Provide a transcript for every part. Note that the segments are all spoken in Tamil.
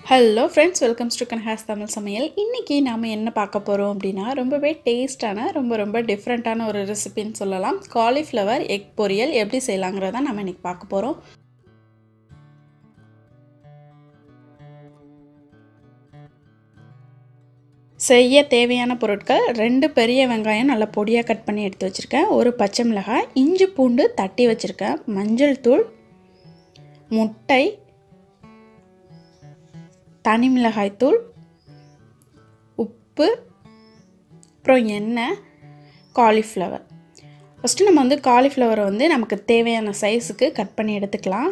hello friends welcomes to Kanha's Tamil சமையல் இன்றைக்கி நாம் என்ன பார்க்க போகிறோம் அப்படின்னா ரொம்பவே டேஸ்டான ரொம்ப ரொம்ப டிஃப்ரெண்ட்டான ஒரு ரெசிபின்னு சொல்லலாம் காலிஃப்ளவர் எக் பொரியல் எப்படி செய்யலாங்கிறத நம்ம இன்றைக்கி பார்க்க போகிறோம் செய்ய தேவையான பொருட்கள் ரெண்டு பெரிய வெங்காயம் நல்லா பொடியாக கட் பண்ணி எடுத்து வச்சுருக்கேன் ஒரு பச்சை மிளகாய் இஞ்சி பூண்டு தட்டி வச்சுருக்கேன் மஞ்சள் தூள் முட்டை தனி மிளகாய்த்தூள் உப்பு அப்புறம் எண்ணெய் காலிஃப்ளவர் ஃபஸ்ட்டு நம்ம வந்து காலிஃப்ளவரை வந்து நமக்கு தேவையான சைஸுக்கு கட் பண்ணி எடுத்துக்கலாம்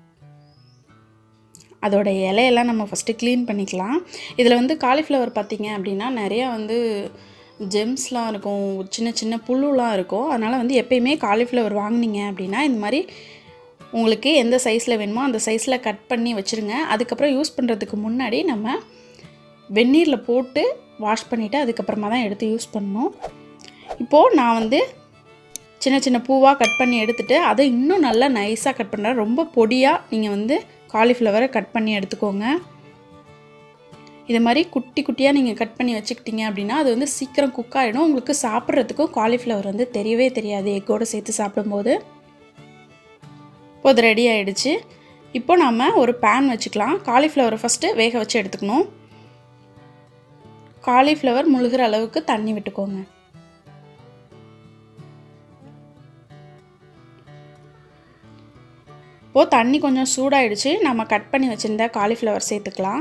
அதோட இலையெல்லாம் நம்ம ஃபஸ்ட்டு க்ளீன் பண்ணிக்கலாம் இதில் வந்து காலிஃப்ளவர் பார்த்திங்க அப்படின்னா நிறையா வந்து ஜெம்ஸ்லாம் இருக்கும் சின்ன சின்ன புல்லுலாம் இருக்கும் அதனால் வந்து எப்பயுமே காலிஃப்ளவர் வாங்கினீங்க அப்படின்னா இந்த மாதிரி உங்களுக்கு எந்த சைஸில் வேணுமோ அந்த சைஸில் கட் பண்ணி வச்சுருங்க அதுக்கப்புறம் யூஸ் பண்ணுறதுக்கு முன்னாடி நம்ம வெந்நீரில் போட்டு வாஷ் பண்ணிவிட்டு அதுக்கப்புறமா தான் எடுத்து யூஸ் பண்ணணும் இப்போது நான் வந்து சின்ன சின்ன பூவாக கட் பண்ணி எடுத்துகிட்டு அதை இன்னும் நல்லா நைஸாக கட் பண்ணுறேன் ரொம்ப பொடியாக நீங்கள் வந்து காலிஃப்ளவரை கட் பண்ணி எடுத்துக்கோங்க இது மாதிரி குட்டி குட்டியாக நீங்கள் கட் பண்ணி வச்சுக்கிட்டீங்க அப்படின்னா அது வந்து சீக்கிரம் குக் ஆகிடும் உங்களுக்கு சாப்பிட்றதுக்கும் காலிஃப்ளவர் வந்து தெரியவே தெரியாது எக்கோடு சேர்த்து சாப்பிடும்போது இப்போ அது ரெடி ஆகிடுச்சு இப்போ நம்ம ஒரு பேன் வச்சுக்கலாம் காலிஃப்ளவரை ஃபஸ்ட்டு வேக வச்சு எடுத்துக்கணும் காலிஃப்ளவர் முழுகிற அளவுக்கு தண்ணி விட்டுக்கோங்க இப்போது தண்ணி கொஞ்சம் சூடாயிடுச்சு நம்ம கட் பண்ணி வச்சுருந்த காலிஃப்ளவர் சேர்த்துக்கலாம்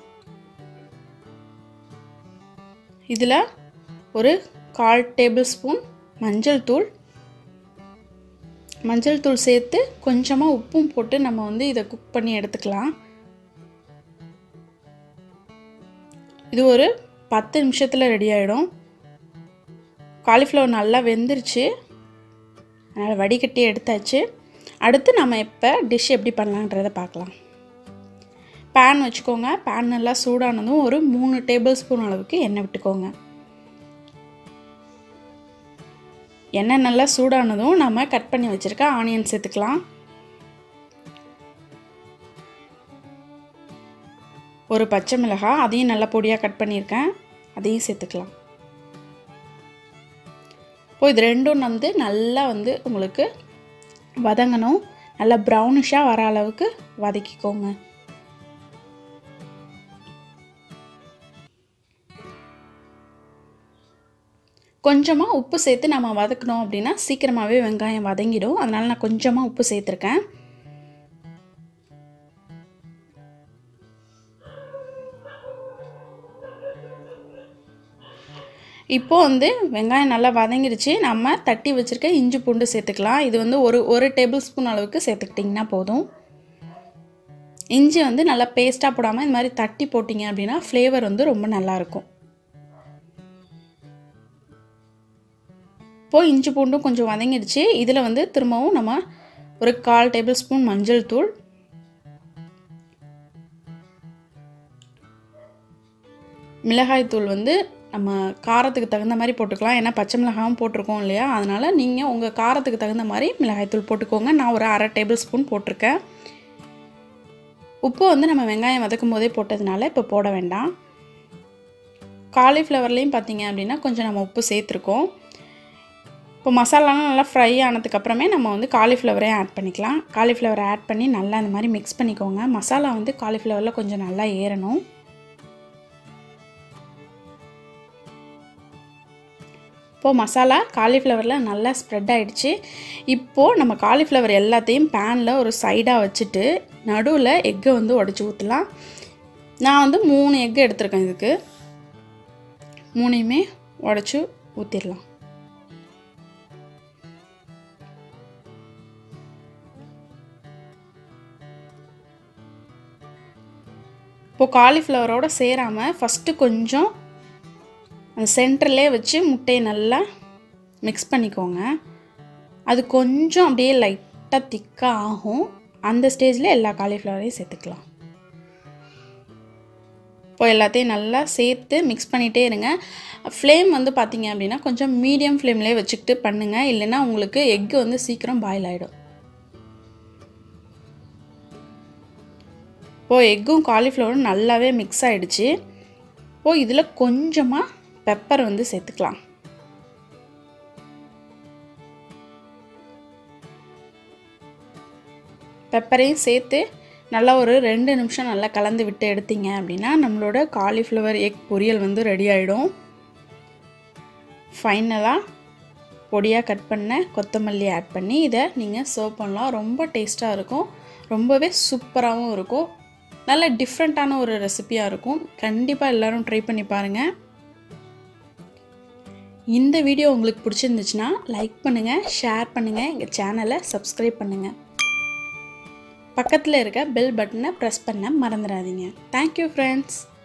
இதில் ஒரு கால் டேபிள் ஸ்பூன் மஞ்சள் தூள் மஞ்சள் தூள் சேர்த்து கொஞ்சமாக உப்பும் போட்டு நம்ம வந்து இதை குக் பண்ணி எடுத்துக்கலாம் இது ஒரு பத்து நிமிஷத்தில் ரெடி ஆகிடும் காலிஃப்ளவர் நல்லா வெந்துருச்சு அதனால் வடிகட்டி எடுத்தாச்சு அடுத்து நம்ம இப்போ டிஷ் எப்படி பண்ணலான்றதை பார்க்கலாம் பேன் வச்சுக்கோங்க பேன் நல்லா சூடானதும் ஒரு மூணு டேபிள் ஸ்பூன் அளவுக்கு எண்ணெய் விட்டுக்கோங்க எண்ணெய் நல்லா சூடானதும் நம்ம கட் பண்ணி வச்சுருக்க ஆனியன் சேர்த்துக்கலாம் ஒரு பச்சை மிளகாய் அதையும் நல்லா பொடியாக கட் பண்ணியிருக்கேன் அதையும் சேர்த்துக்கலாம் இப்போ இது ரெண்டும் வந்து நல்லா வந்து உங்களுக்கு வதங்கணும் நல்லா ப்ரௌனிஷாக வர அளவுக்கு வதக்கிக்கோங்க கொஞ்சமாக உப்பு சேர்த்து நம்ம வதக்கணும் அப்படின்னா சீக்கிரமாகவே வெங்காயம் வதங்கிடும் அதனால் நான் கொஞ்சமாக உப்பு சேர்த்துருக்கேன் இப்போது வந்து வெங்காயம் நல்லா வதங்கிடுச்சு நம்ம தட்டி வச்சுருக்க இஞ்சி பூண்டு சேர்த்துக்கலாம் இது வந்து ஒரு ஒரு டேபிள் ஸ்பூன் அளவுக்கு சேர்த்துக்கிட்டிங்கன்னா போதும் இஞ்சி வந்து நல்லா பேஸ்ட்டாக போடாமல் இந்த மாதிரி தட்டி போட்டிங்க அப்படின்னா ஃப்ளேவர் வந்து ரொம்ப நல்லாயிருக்கும் இப்போது இஞ்சி பூண்டும் கொஞ்சம் வதங்கிடுச்சு இதில் வந்து திரும்பவும் நம்ம ஒரு கால் டேபிள் ஸ்பூன் மஞ்சள் தூள் மிளகாய் தூள் வந்து நம்ம காரத்துக்கு தகுந்த மாதிரி போட்டுக்கலாம் ஏன்னா பச்சை மிளகாயும் போட்டிருக்கோம் இல்லையா அதனால் நீங்கள் உங்கள் காரத்துக்கு தகுந்த மாதிரி மிளகாய்த்தூள் போட்டுக்கோங்க நான் ஒரு அரை டேபிள் ஸ்பூன் போட்டிருக்கேன் உப்பு வந்து நம்ம வெங்காயம் வதக்கும் போதே போட்டதுனால இப்போ போட வேண்டாம் காலிஃப்ளவர்லேயும் பார்த்தீங்க அப்படின்னா கொஞ்சம் நம்ம உப்பு சேர்த்துருக்கோம் இப்போ மசாலாலாம் நல்லா ஃப்ரை ஆனதுக்கப்புறமே நம்ம வந்து காலிஃப்ளவரையும் ஆட் பண்ணிக்கலாம் காலிஃப்ளவரை ஆட் பண்ணி நல்லா இந்த மாதிரி மிக்ஸ் பண்ணிக்கோங்க மசாலா வந்து காலிஃப்ளவரில் கொஞ்சம் நல்லா ஏறணும் இப்போது மசாலா காலிஃப்ளவரில் நல்லா ஸ்ப்ரெட் ஆகிடுச்சு இப்போது நம்ம காலிஃப்ளவர் எல்லாத்தையும் பேனில் ஒரு சைடாக வச்சுட்டு நடுவில் எக்கை வந்து உடச்சி ஊற்றலாம் நான் வந்து மூணு எக்கு எடுத்திருக்கேன் இதுக்கு மூணையுமே உடச்சி ஊற்றிடலாம் இப்போது காலிஃப்ளவரோடு சேராமல் ஃபஸ்ட்டு கொஞ்சம் அந்த சென்டர்லேயே வச்சு முட்டையை நல்லா மிக்ஸ் பண்ணிக்கோங்க அது கொஞ்சம் அப்படியே லைட்டாக திக்காக ஆகும் அந்த ஸ்டேஜில் எல்லா காலிஃப்ளவரையும் சேர்த்துக்கலாம் இப்போ எல்லாத்தையும் நல்லா சேர்த்து மிக்ஸ் பண்ணிகிட்டே இருங்க ஃப்ளேம் வந்து பார்த்திங்க அப்படின்னா கொஞ்சம் மீடியம் ஃப்ளேம்லேயே வச்சுக்கிட்டு பண்ணுங்கள் இல்லைன்னா உங்களுக்கு எக்கு வந்து சீக்கிரம் பாயில் ஆகிடும் இப்போது எக்கும் காலிஃப்ளவரும் நல்லாவே மிக்ஸ் ஆகிடுச்சு இப்போது இதில் கொஞ்சமாக பெப்பர் வந்து சேர்த்துக்கலாம் பெப்பரையும் சேர்த்து நல்லா ஒரு ரெண்டு நிமிஷம் நல்லா கலந்து விட்டு எடுத்தீங்க அப்படின்னா நம்மளோட காலிஃப்ளவர் எக் பொரியல் வந்து ரெடி ஆகிடும் ஃபைனலாக பொடியாக கட் பண்ண கொத்தமல்லி ஆட் பண்ணி இதை நீங்கள் சர்வ் பண்ணலாம் ரொம்ப டேஸ்ட்டாக இருக்கும் ரொம்பவே சூப்பராகவும் இருக்கும் நல்ல டிஃப்ரெண்ட்டான ஒரு ரெசிபியாக இருக்கும் கண்டிப்பாக எல்லோரும் ட்ரை பண்ணி பாருங்கள் இந்த வீடியோ உங்களுக்கு பிடிச்சிருந்துச்சுன்னா லைக் பண்ணுங்கள் ஷேர் பண்ணுங்கள் எங்கள் சேனலை சப்ஸ்கிரைப் பண்ணுங்கள் பக்கத்தில் இருக்க பெல் பட்டனை ப்ரெஸ் பண்ண மறந்துடாதீங்க தேங்க்யூ ஃப்ரெண்ட்ஸ்